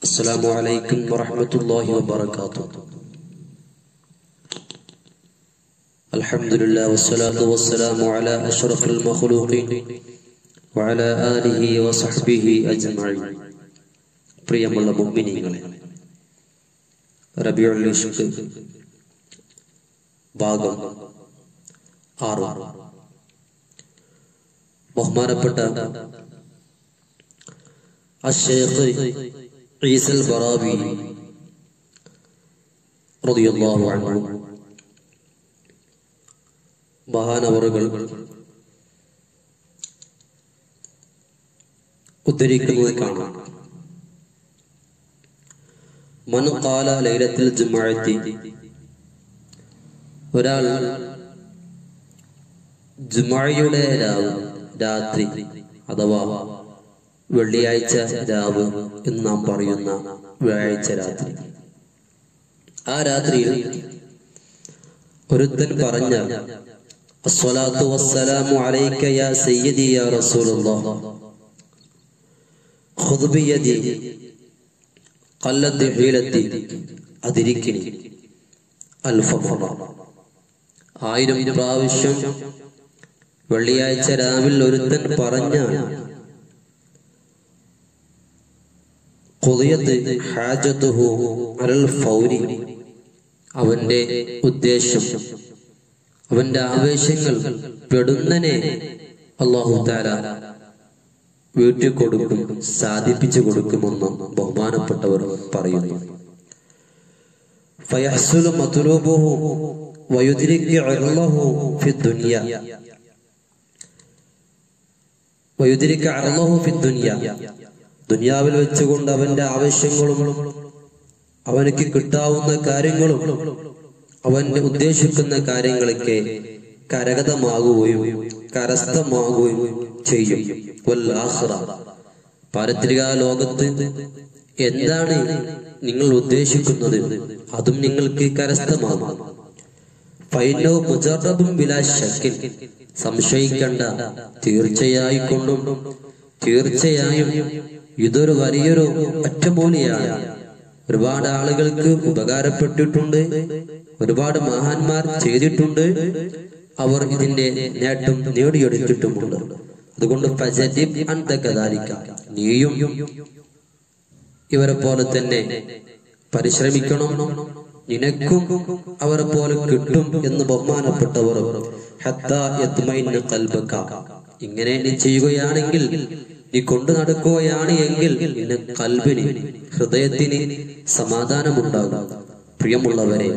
السلام عليكم ورحمة الله وبركاته الحمد لله والصلاة والسلام على أشرف المخلوقين وعلى آله وصحبه أجمعين പ്രിയമുള്ള മുഗ്മിനീങ്ങളെ റബിയുൽ ഇഷ്ക് ഭാഗം ആറ് ബഹുമാനപ്പെട്ട അഷേഖ് ഈസൽ ബറാബി റളിയല്ലാഹു അൻഹു മഹാനവറുകൾ ഉദ്ധരിക്കുന്നത് കാണാം മൻ ഖാല ലൈലത്തിൽ ജുമുഅത്തി ഒരാൾ ജുമുഅയുടെ രാവ് രാത്രി അഥവാ വെള്ളിയാഴ്ച രാവ് എന്ന് നാം പറയുന്ന വ്യാഴാഴ്ച രാത്രി ആ രാത്രിയിൽ ഒരുത്തൻ പറഞ്ഞ അസ്സലാത്തു വസ്സലാമു അലൈക യാ സയ്യിദി യാ റസൂലുള്ളാഹ് ഖുദ് ബിയദി ഖല്ലത്ത് ഹീലത്തി അതിരിക്കിനി അൽഫമറ ആയിരം പ്രാവശ്യം വെള്ളിയാഴ്ച രാവിൽ ഒരുത്തൻ പറഞ്ഞാൽ ഖുദിയത് ഹാജത്തുഹു അലൽ ഫൗരി അവന്റെ ഉദ്ദേശം അവന്റെ ആവേശങ്ങൾ പെടുന്നനെ അള്ളാഹു താര വീട്ടിൽ കൊടുക്കും സാധിപ്പിച്ചു കൊടുക്കുമെന്ന് ബഹുമാനപ്പെട്ടവർ പറയുന്നു ഫയഹ്സുലു മത്ലൂബുഹു വയുദ്രിക് അർളഹു ഫി ദുനിയ വയുദ്രിക് അർളഹു ഫി ദുനിയ ദുനിയാവിൽ വെച്ചുകൊണ്ട് അവന്റെ ആവശ്യങ്ങളും അവനക്ക് കിട്ടാവുന്ന കാര്യങ്ങളും അവന്റെ ഉദ്ദേശിക്കുന്ന കാര്യങ്ങളൊക്കെ കരഗതമാകുകയും കരസ്ഥമാകുകയും ചെയ്യും വല്ലാഹിറ പാരത്രിക ലോകത്ത് എന്താണ് നിങ്ങൾ ഉദ്ദേശിക്കുന്നത് അതും നിങ്ങൾക്ക് കരസ്ഥമാകും ഫൈനോ മുജറബും ബിലാ ശക്കിൻ സംശയിക്കണ്ട തീർച്ചയായി കൊണ്ടും തീർച്ചയായും ഇതൊരു വലിയൊരു ഒറ്റമൂലിയാണ് ഒരുപാട് ആളുകൾക്ക് ഉപകാരപ്പെട്ടിട്ടുണ്ട് ഒരുപാട് മഹാന്മാർ ചെയ്തിട്ടുണ്ട് അവർ ഇതിന്റെ നേട്ടം നേടിയെടുത്തിട്ടുമുണ്ട് അതുകൊണ്ട് ഫജദിബ് അന്ത കദാലിക നീയും ഇവരെ പോലെ തന്നെ പരിശ്രമിക്കണം നിനക്കും അവരെ പോലെ കിട്ടും എന്ന് ബഹുമാനപ്പെട്ടവർ ഹത്താ യത്മൈന ഖൽബക ഇങ്ങനെ നീ ചെയ്യുകയാണെങ്കിൽ നീ കൊണ്ടു നടക്കുകയാണ് എങ്കിൽ നിന്റെ കൽബിന് ഹൃദയത്തിന് സമാധാനമുണ്ടാകും പ്രിയമുള്ളവരെ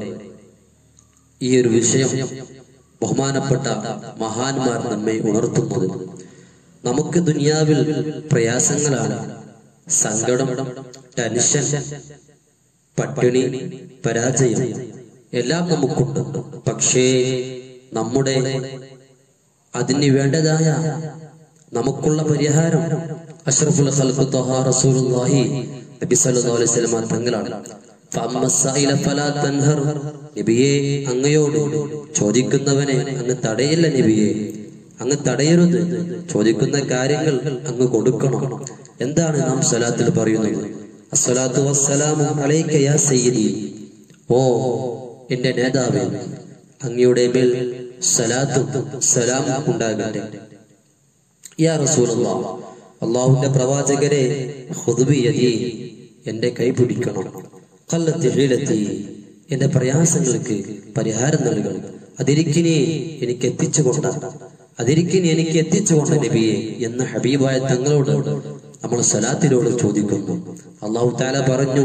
ഈ ഒരു വിഷയം ബഹുമാനപ്പെട്ട മഹാന്മാർ നമ്മെ ഉണർത്തുന്നത് നമുക്ക് ദുനിയാവിൽ പ്രയാസങ്ങളാണ് സങ്കടം ടെൻഷൻ പട്ടിണി പരാജയം എല്ലാം നമുക്കുണ്ട് പക്ഷേ നമ്മുടെ അതിന് വേണ്ടതായ നമുക്കുള്ള പരിഹാരം അഷ്റഫുൽ ഖൽഖ് ത്വഹ റസൂലുള്ളാഹി നബി സല്ലല്ലാഹു അലൈഹി വസല്ലം തങ്ങളാണ് ഫഅമ്മസ്സൈല ഫലാ തൻഹർ നബിയെ അങ്ങയോട് ചോദിക്കുന്നവനെ അങ്ങ് തടയില്ല നബിയെ അങ്ങ് തടയരുത് ചോദിക്കുന്ന കാര്യങ്ങൾ അങ്ങ് കൊടുക്കണം എന്താണ് നാം സ്വലാത്തിൽ പറയുന്നത് അസ്സലാത്തു വസ്സലാമു അലൈക യാ സയ്യിദി ഓ എന്റെ നേതാവേ അങ്ങയുടെ മേൽ സലാത്തും സലാമും ഉണ്ടാകട്ടെ യാ റസൂലല്ലാ അള്ളാഹുവിന്റെ പ്രവാചകരെ ഹുദുബിയതി എന്റെ കൈ പിടിക്കണം കല്ലത്തി ഹീലത്തി എന്റെ പ്രയാസങ്ങൾക്ക് പരിഹാരം നൽകണം അതിരിക്കിനെ എനിക്ക് എത്തിച്ചുകൊണ്ട അതിരിക്കിനെ എനിക്ക് എത്തിച്ചുകൊണ്ട നബിയെ എന്ന് ഹബീബായ തങ്ങളോട് നമ്മൾ സലാത്തിനോട് ചോദിക്കുന്നു അള്ളാഹു താല പറഞ്ഞു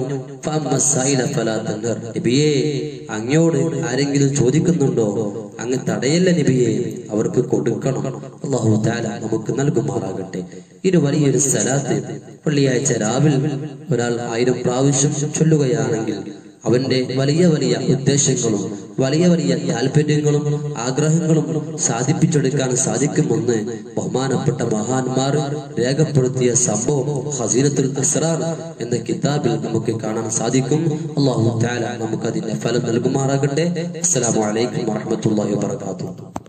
നബിയെ അങ്ങയോട് ആരെങ്കിലും ചോദിക്കുന്നുണ്ടോ അങ്ങ് തടയല്ല നബിയെ അവർക്ക് കൊടുക്കണം അള്ളാഹു താല നമുക്ക് നൽകുമാറാകട്ടെ ഇത് വലിയൊരു സലാത്ത് വെള്ളിയാഴ്ച രാവിലെ ഒരാൾ ആയിരം പ്രാവശ്യം ചൊല്ലുകയാണെങ്കിൽ അവന്റെ വലിയ വലിയ ഉദ്ദേശങ്ങളും വലിയ വലിയ താല്പര്യങ്ങളും ആഗ്രഹങ്ങളും സാധിപ്പിച്ചെടുക്കാൻ സാധിക്കുമെന്ന് ബഹുമാനപ്പെട്ട മഹാന്മാർ രേഖപ്പെടുത്തിയ സംഭവം ഹസീനത്തുൽ അസ്റാർ എന്ന കിതാബിൽ നമുക്ക് കാണാൻ സാധിക്കും അള്ളാഹു താല നമുക്ക് അതിന്റെ ഫലം നൽകുമാറാകട്ടെ അസ്സലാമു അലൈക്കും വറഹ്മത്തുള്ളാഹി വബറകാതുഹു